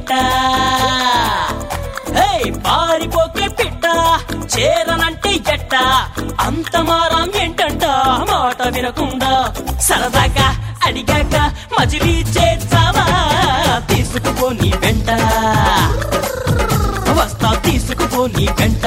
వెంట హే పారిపోకే పిట్ట చేరనంటే ఎట్ట అంత మారం ఏంటంట మాట వినకుండా సరదాగా అడిగాక మజిలీ చేస్తావా తీసుకుపో నీ వెంట వస్తా తీసుకుపో నీ వెంట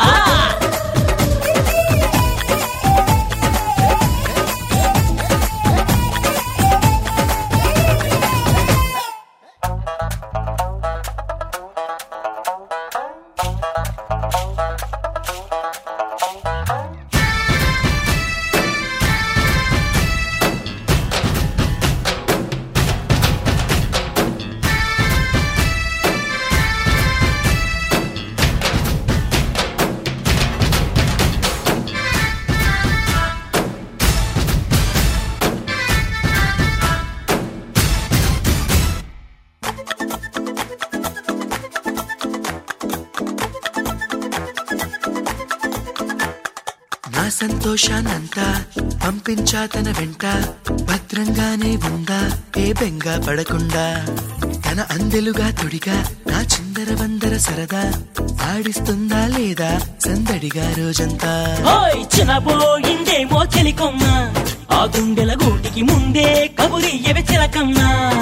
నా సంతోషాన్నంతా పంపించా తన వెంట భద్రంగానే ఉందా ఏ బెంగ పడకుండా తన అందెలుగా తొడిగా నా చిందర వందర సరదా ఆడిస్తుందా లేదా సందడిగా రోజంతా ఓయ్ చినబోయిందేమో చెలికొమ్మ ఆ గుండెల గూటికి ముందే కబురియ్యవే చిలకమ్మ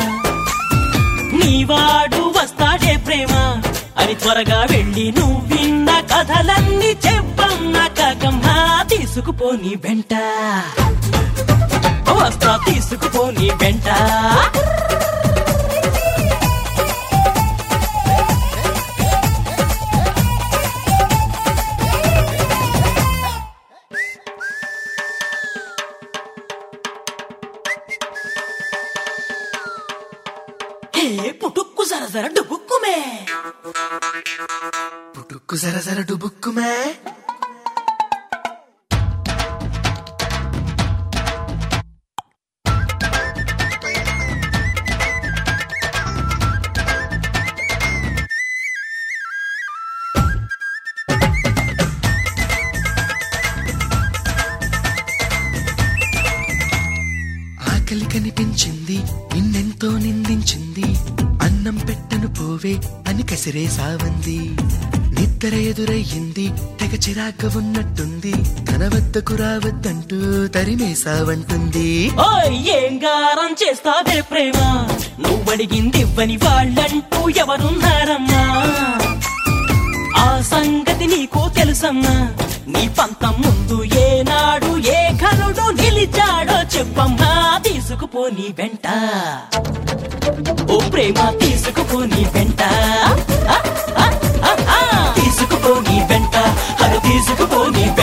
నీవాడు వస్తాడే ప్రేమ అని త్వరగా వెళ్ళి నువ్వు విన్న కథలన్నీ చెప్పమ్మ కాకమ్మ తీసుకుపో నీ వెంట వస్తా తీసుకుపో నీ వెంట హే పుటుక్కు సరసర డుబుక్కుమే పుట్టుక్కు సర సర డుబుక్కుమే ఆకలి కనిపించింది నిన్నెంతో నిందించింది అన్నం పెట్టను పోవే అని కసిరే సావంది నిద్ర ఎదురయ్యింది తెగ చిరాక ఉన్నట్టుంది తన వద్దకు రావద్దంటూ తరిమేసావంటుంది ఓయ్ ఏం గారం చేస్తావే ప్రేమ నువ్వడిగింది ఇవ్వని వాళ్ళంటూ ఎవరున్నారమ్మా ఆ సంగతి నీకు తెలుసమ్మా నీ పంతం ముందు ఏనాడు ఏ కనుడు నిలిచాడో చెప్పమ్మా తీసుకుపో నీ వెంట ఓ ప్రేమ తీసుకుపో నీ వెంట ఆ, ఆ, ఆ, ఆ. తీసుకుపో నీ వెంట అది తీసుకుపో నీ వెంట